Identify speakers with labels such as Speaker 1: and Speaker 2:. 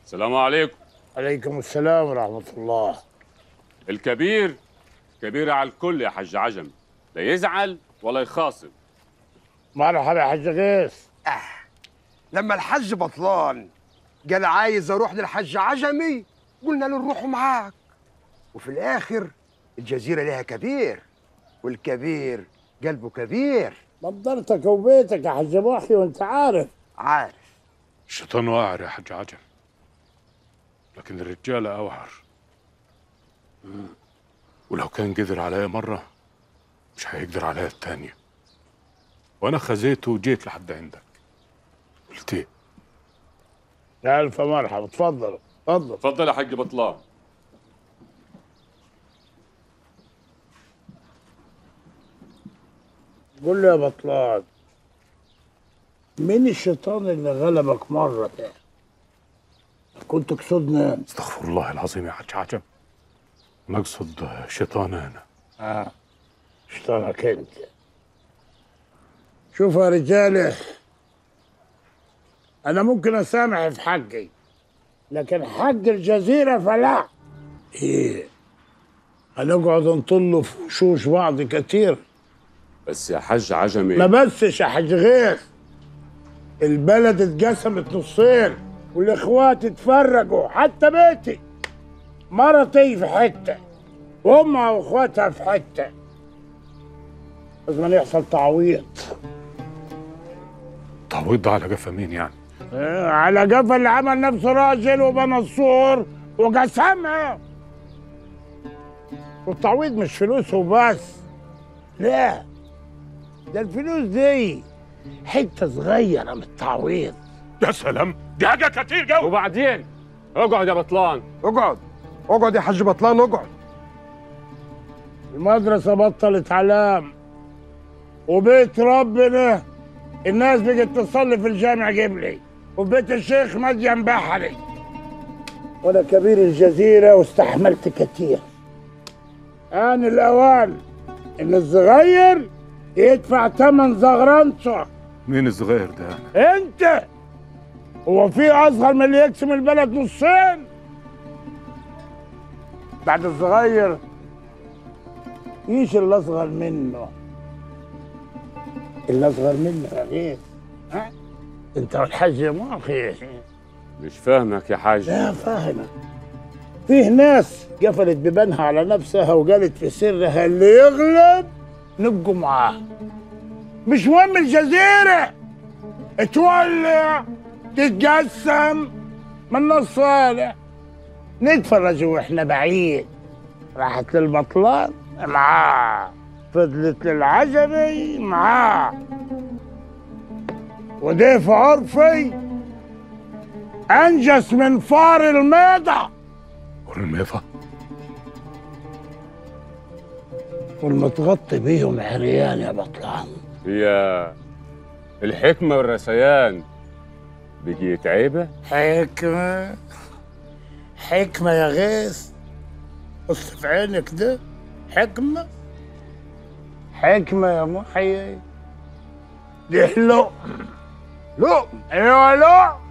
Speaker 1: السلام عليكم
Speaker 2: عليكم السلام ورحمة الله
Speaker 1: الكبير كبير على الكل يا حاج عجم لا يزعل ولا يخاصم
Speaker 2: مرحبا يا حاج غيث
Speaker 3: لما الحج بطلان قال عايز اروح للحج عجمي قلنا له نروح معاك وفي الاخر الجزيره لها كبير والكبير قلبه كبير
Speaker 2: نضرتك وبيتك يا حاج محي وانت عارف
Speaker 3: عارف
Speaker 4: الشيطان واعر يا حاج عجل لكن الرجالة أوعر ولو كان قدر عليا مرة مش هيقدر عليا التانية وأنا خزيته وجيت لحد عندك قلت إيه؟
Speaker 2: يا ألف مرحبا اتفضل اتفضل
Speaker 1: اتفضل يا حاج بطلان
Speaker 2: قول لي يا بطلان مين الشيطان اللي غلبك مرة ده؟ كنت تقصدنا
Speaker 4: استغفر الله العظيم يا حاج عجب نقصد شيطان أنا
Speaker 2: اه شيطانك انت شوفوا يا رجاله انا ممكن اسامح في حقي لكن حق الجزيرة فلا ايه هنقعد نطل في وشوش بعض كتير
Speaker 1: بس يا حاج عجمي
Speaker 2: ما بسش يا حاج غيث البلد اتقسمت نصين والاخوات اتفرقوا حتى بيتي مرتي في حته وامها واخواتها في حته لازم يحصل تعويض
Speaker 4: تعويض ده على قفا مين يعني؟
Speaker 2: آه، على قفا اللي عمل نفسه راجل وبنى السور وقسمها والتعويض مش فلوس وبس لا ده الفلوس دي حته صغيره من التعويض
Speaker 4: يا سلام دي حاجة كتير قوي
Speaker 1: وبعدين اقعد يا بطلان
Speaker 3: اقعد اقعد يا حج بطلان اقعد
Speaker 2: المدرسة بطلت علام وبيت ربنا الناس بقت تصلي في الجامع قبلي وبيت الشيخ مدين بحري وانا كبير الجزيرة واستحملت كتير آن الأوان إن الصغير يدفع تمن زغرنته
Speaker 4: مين الصغير ده أنا؟
Speaker 2: أنت هو في أصغر من اللي يقسم البلد نصين بعد الصغير ايش اللي اصغر منه اللي اصغر منه يا غيث ها انت والحاج ما اخي
Speaker 1: مش فاهمك يا حاج
Speaker 2: لا فاهمك فيه ناس قفلت ببانها على نفسها وقالت في سرها اللي يغلب نبقوا معاه مش مهم الجزيرة تولع تتقسم من الصالح نتفرج واحنا بعيد راحت للبطلان معاه فضلت للعجمي معاه ودي في عرفي انجس من فار الميضة
Speaker 4: والميضة
Speaker 2: والمتغطي بيهم عريان يا بطلان
Speaker 1: هي الحكمة والرسيان بقيت عيبة
Speaker 2: حكمة حكمة يا غيث بص في عينك ده حكمة حكمة يا محيي دي لؤم
Speaker 3: لؤم
Speaker 2: ايوه لؤم